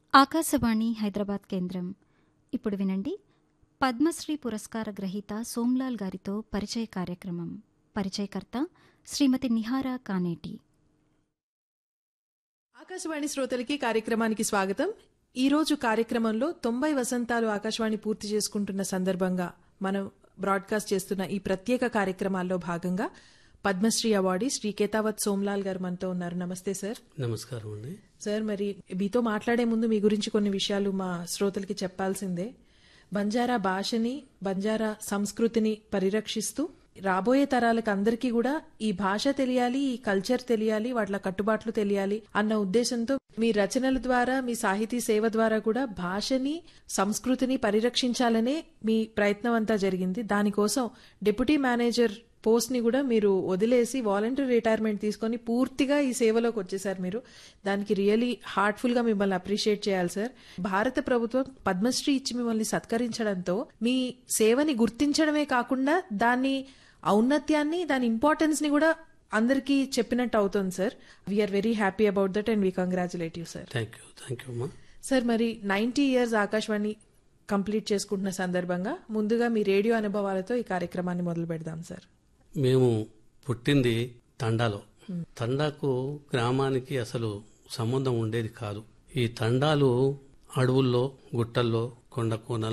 ఆకాశవాణి హైదరాబాద్ కేంద్రం ఇప్పుడు వినండి పద్మశ్రీ పురస్కార గ్రహీత సోమ్లాల్ గారితో పరిచయ కార్యక్రమం పరిచయకర్త శ్రీమతి నిహారా కానేటి ఆకాశవాణి శ్రోతలకి కార్యక్రమానికి స్వాగతం ఈ రోజు కార్యక్రమంలో తొంభై వసంతాలు ఆకాశవాణి పూర్తి చేసుకుంటున్న సందర్భంగా మనం బ్రాడ్కాస్ట్ చేస్తున్న ఈ ప్రత్యేక కార్యక్రమాల్లో భాగంగా పద్మశ్రీ అవార్డీ శ్రీ కేతావత్ సోమ్లాల్ గారు మనతో ఉన్నారు నమస్తే సార్ నమస్కారం అండి సార్ మరి మీతో మాట్లాడే ముందు మీ గురించి కొన్ని విషయాలు మా శ్రోతలకి చెప్పాల్సిందే బంజారా భాషని బంజారా సంస్కృతిని పరిరక్షిస్తూ రాబోయే తరాలకు అందరికీ కూడా ఈ భాష తెలియాలి ఈ కల్చర్ తెలియాలి వాట్ల కట్టుబాట్లు తెలియాలి అన్న ఉద్దేశంతో మీ రచనల ద్వారా మీ సాహితీ సేవ ద్వారా కూడా భాషని సంస్కృతిని పరిరక్షించాలనే మీ ప్రయత్నం అంతా జరిగింది దానికోసం డిప్యూటీ మేనేజర్ పోస్ట్ ని కూడా మీరు వదిలేసి వాలంటీర్ రిటైర్మెంట్ తీసుకొని పూర్తిగా ఈ సేవలోకి వచ్చేసారు మీరు దానికి రియలీ హార్ట్ఫుల్ గా మిమ్మల్ని అప్రిషియేట్ చేయాలి సార్ భారత ప్రభుత్వం పద్మశ్రీ ఇచ్చి మిమ్మల్ని సత్కరించడంతో మీ సేవని గుర్తించడమే కాకుండా దాన్ని ఔన్నత్యాన్ని దాని ఇంపార్టెన్స్ ని కూడా అందరికీ చెప్పినట్టు అవుతుంది sir we are very happy about that and we congratulate you sir thank you thank you అమ్మా సార్ మరి నైన్టీ ఇయర్స్ ఆకాశవాణి కంప్లీట్ చేసుకుంటున్న సందర్భంగా ముందుగా మీ రేడియో అనుభవాలతో ఈ కార్యక్రమాన్ని మొదలు పెడదాం సార్ మేము పుట్టింది తండాలో తండాకు గ్రామానికి అసలు సంబంధం ఉండేది కాదు ఈ తండాలు అడవుల్లో గుట్టల్లో కొండ కోనల్లో